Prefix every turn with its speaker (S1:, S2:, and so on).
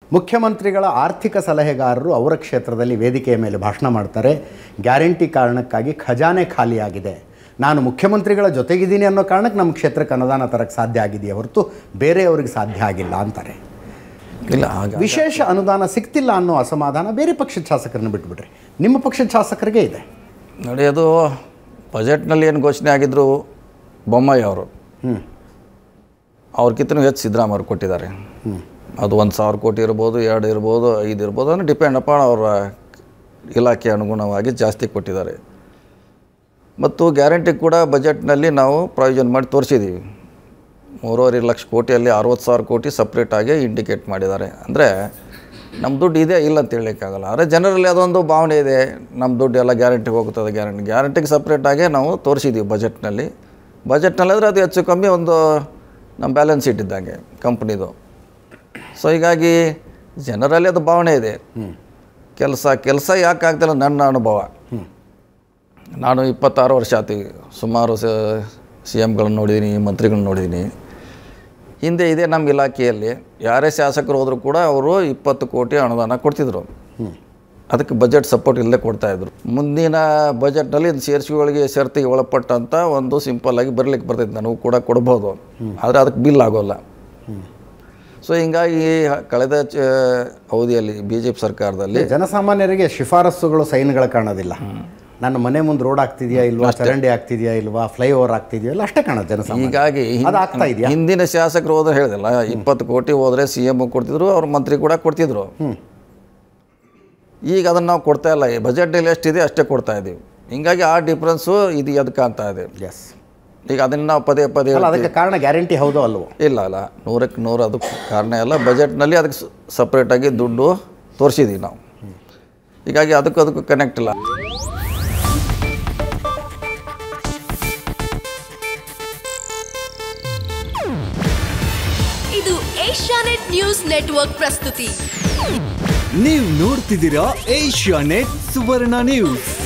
S1: ಮುಖ್ಯಮಂತ್ರಿಗಳ ಆರ್ಥಿಕ ಸಲಹೆಗಾರರು ಅವರ ಕ್ಷೇತ್ರದಲ್ಲಿ ವೇದಿಕೆಯ ಮೇಲೆ ಭಾಷಣ ಮಾಡ್ತಾರೆ ಗ್ಯಾರಂಟಿ ಕಾರಣಕ್ಕಾಗಿ ಖಜಾನೆ ಖಾಲಿಯಾಗಿದೆ ನಾನು ಮುಖ್ಯಮಂತ್ರಿಗಳ ಜೊತೆಗಿದ್ದೀನಿ ಅನ್ನೋ ಕಾರಣಕ್ಕೆ ನಮ್ಮ ಕ್ಷೇತ್ರಕ್ಕೆ ಅನುದಾನ ತರಕ್ಕೆ ಸಾಧ್ಯ ಆಗಿದೆಯೇ ಹೊರತು ಬೇರೆಯವ್ರಿಗೆ ಸಾಧ್ಯ ಆಗಿಲ್ಲ ಅಂತಾರೆ
S2: ಇಲ್ಲ ಹಾಗ
S1: ವಿಶೇಷ ಅನುದಾನ ಸಿಗ್ತಿಲ್ಲ ಅನ್ನೋ ಅಸಮಾಧಾನ ಬೇರೆ ಪಕ್ಷದ ಶಾಸಕರನ್ನ ಬಿಟ್ಬಿಟ್ರಿ ನಿಮ್ಮ ಪಕ್ಷದ ಶಾಸಕರಿಗೆ ಇದೆ
S2: ನೋಡಿ ಅದು ಬಜೆಟ್ನಲ್ಲಿ ಏನು ಘೋಷಣೆ ಆಗಿದ್ರು ಬೊಮ್ಮಾಯಿ ಅವರು
S1: ಹ್ಞೂ
S2: ಅವ್ರಿಗಿಂತನೂ ಹೆಚ್ಚು ಸಿದ್ದರಾಮಯ್ಯ ಅವರು ಕೊಟ್ಟಿದ್ದಾರೆ ಅದು ಒಂದು ಸಾವಿರ ಕೋಟಿ ಇರ್ಬೋದು ಎರಡು ಇರ್ಬೋದು ಐದು ಇರ್ಬೋದು ಅಂದರೆ ಡಿಪೆಂಡ್ ಅಪಾನ್ ಅವರ ಇಲಾಖೆ ಅನುಗುಣವಾಗಿ ಜಾಸ್ತಿ ಕೊಟ್ಟಿದ್ದಾರೆ ಮತ್ತು ಗ್ಯಾರಂಟಿ ಕೂಡ ಬಜೆಟ್ನಲ್ಲಿ ನಾವು ಪ್ರಾವಿಷನ್ ಮಾಡಿ ತೋರಿಸಿದ್ದೀವಿ ಮೂರುವರೆ ಲಕ್ಷ ಕೋಟಿಯಲ್ಲಿ ಅರವತ್ತು ಸಾವಿರ ಕೋಟಿ ಸಪ್ರೇಟಾಗಿ ಇಂಡಿಕೇಟ್ ಮಾಡಿದ್ದಾರೆ ಅಂದರೆ ನಮ್ಮ ದುಡ್ಡು ಇದೆ ಇಲ್ಲ ಅಂತ ಹೇಳಲಿಕ್ಕಾಗಲ್ಲ ಆದರೆ ಜನರಲ್ಲಿ ಅದೊಂದು ಭಾವನೆ ಇದೆ ನಮ್ಮ ದುಡ್ಡು ಎಲ್ಲ ಗ್ಯಾರಂಟಿಗೆ ಹೋಗ್ತದೆ ಗ್ಯಾರಂಟಿ ಗ್ಯಾರಂಟಿಗೆ ಸಪ್ರೇಟಾಗಿ ನಾವು ತೋರಿಸಿದ್ದೀವಿ ಬಜೆಟ್ನಲ್ಲಿ ಬಜೆಟ್ನಲ್ಲಿ ಆದರೆ ಅದು ಹೆಚ್ಚು ಕಮ್ಮಿ ಒಂದು ನಮ್ಮ ಬ್ಯಾಲೆನ್ಸ್ ಶೀಟ್ ಇದ್ದಂಗೆ ಕಂಪ್ನಿದು ಸೊ ಹೀಗಾಗಿ ಜನರಲ್ಲಿ ಅದು ಭಾವನೆ ಇದೆ ಕೆಲಸ ಕೆಲಸ ಯಾಕೆ ಆಗ್ತಿಲ್ಲ ನನ್ನ ಅನುಭವ ನಾನು ಇಪ್ಪತ್ತಾರು ವರ್ಷ ಆಯ್ತು ಸುಮಾರು ಸಿ ಎಮ್ಗಳನ್ನ ನೋಡಿದ್ದೀನಿ ಮಂತ್ರಿಗಳನ್ನ ನೋಡಿದ್ದೀನಿ ಹಿಂದೆ ಇದೆ ನಮ್ಮ ಇಲಾಖೆಯಲ್ಲಿ ಯಾರೇ ಶಾಸಕರು ಹೋದರೂ ಕೂಡ ಅವರು ಇಪ್ಪತ್ತು ಕೋಟಿ ಅನುದಾನ ಕೊಡ್ತಿದ್ರು ಅದಕ್ಕೆ ಬಜೆಟ್ ಸಪೋರ್ಟ್ ಇಲ್ಲದೆ ಕೊಡ್ತಾಯಿದ್ರು ಮುಂದಿನ ಬಜೆಟ್ನಲ್ಲಿ ಸೇರಿಸಿಗಳಿಗೆ ಷರತ್ತಿಗೆ ಒಳಪಟ್ಟಂಥ ಒಂದು ಸಿಂಪಲ್ಲಾಗಿ ಬರಲಿಕ್ಕೆ ಬರ್ತೈತೆ ನನಗೂ ಕೂಡ ಕೊಡ್ಬೋದು ಆದರೆ ಅದಕ್ಕೆ ಬಿಲ್ ಆಗೋಲ್ಲ ಸೊ ಹಿಂಗಾಗಿ ಕಳೆದ ಚ ಅವಧಿಯಲ್ಲಿ ಬಿ ಜೆ ಪಿ ಸರ್ಕಾರದಲ್ಲಿ
S1: ಜನಸಾಮಾನ್ಯರಿಗೆ ಶಿಫಾರಸ್ಸುಗಳು ಸೈನ್ಗಳು ಕಾಣೋದಿಲ್ಲ ನನ್ನ ಮನೆ ಮುಂದೆ ರೋಡ್ ಆಗ್ತಿದೆಯಾ ಇಲ್ವಾ ಚರಂಡಿ ಆಗ್ತಿದೆಯಾ ಇಲ್ವಾ ಫ್ಲೈಓವರ್ ಆಗ್ತಿದೆಯಾ ಇಲ್ಲ ಅಷ್ಟೇ ಕಾಣೋದು ಜನಸಾಮಾನ್ಯ
S2: ಹೀಗಾಗಿ ಹಿಂ-
S1: ಅದು ಆಗ್ತಾ ಇದೆಯಾ
S2: ಹಿಂದಿನ ಶಾಸಕರು ಹೋದ್ರೆ ಹೇಳಿದಲ್ಲ ಇಪ್ಪತ್ತು ಕೋಟಿ ಹೋದರೆ ಸಿ ಎಮ್ ಕೊಡ್ತಿದ್ರು ಅವ್ರ ಮಂತ್ರಿ ಕೂಡ ಕೊಡ್ತಿದ್ರು ಈಗ ಅದನ್ನು ನಾವು ಕೊಡ್ತಾ ಇಲ್ಲ ಈ ಬಜೆಟಲ್ಲಿ ಎಷ್ಟಿದೆ ಅಷ್ಟೇ ಕೊಡ್ತಾ ಇದ್ದೀವಿ ಹಿಂಗಾಗಿ ಆ ಡಿಫ್ರೆನ್ಸು ಇದು ಎದ್ದು ಕಾಣ್ತಾ ಇದೆ
S1: ಎಸ್
S2: ಈಗ ಅದನ್ನು ನಾವು ಪದೇ ಪದೇ
S1: ಅಲ್ಲ ಅದಕ್ಕೆ ಕಾರಣ ಗ್ಯಾರಂಟಿ ಹೌದೋ ಅಲ್ವೋ
S2: ಇಲ್ಲ ಅಲ್ಲ ನೂರಕ್ಕೆ ನೂರು ಅದಕ್ಕೆ ಕಾರಣ ಎಲ್ಲ ಬಜೆಟ್ನಲ್ಲಿ ಅದಕ್ಕೆ ಸಪ್ರೇಟಾಗಿ ದುಡ್ಡು ತೋರಿಸಿದ್ದೀವಿ ನಾವು ಹೀಗಾಗಿ ಅದಕ್ಕೂ ಅದಕ್ಕೂ ಕನೆಕ್ಟ್ ಇಲ್ಲ
S3: ಇದು ಏಷ್ಯಾನೆಟ್ ನ್ಯೂಸ್ ನೆಟ್ವರ್ಕ್ ಪ್ರಸ್ತುತಿ
S4: ನೀವು ನೋಡ್ತಿದ್ದೀರಾ ಏಷ್ಯಾ ನೆಟ್ ಸುವರ್ಣ ನ್ಯೂಸ್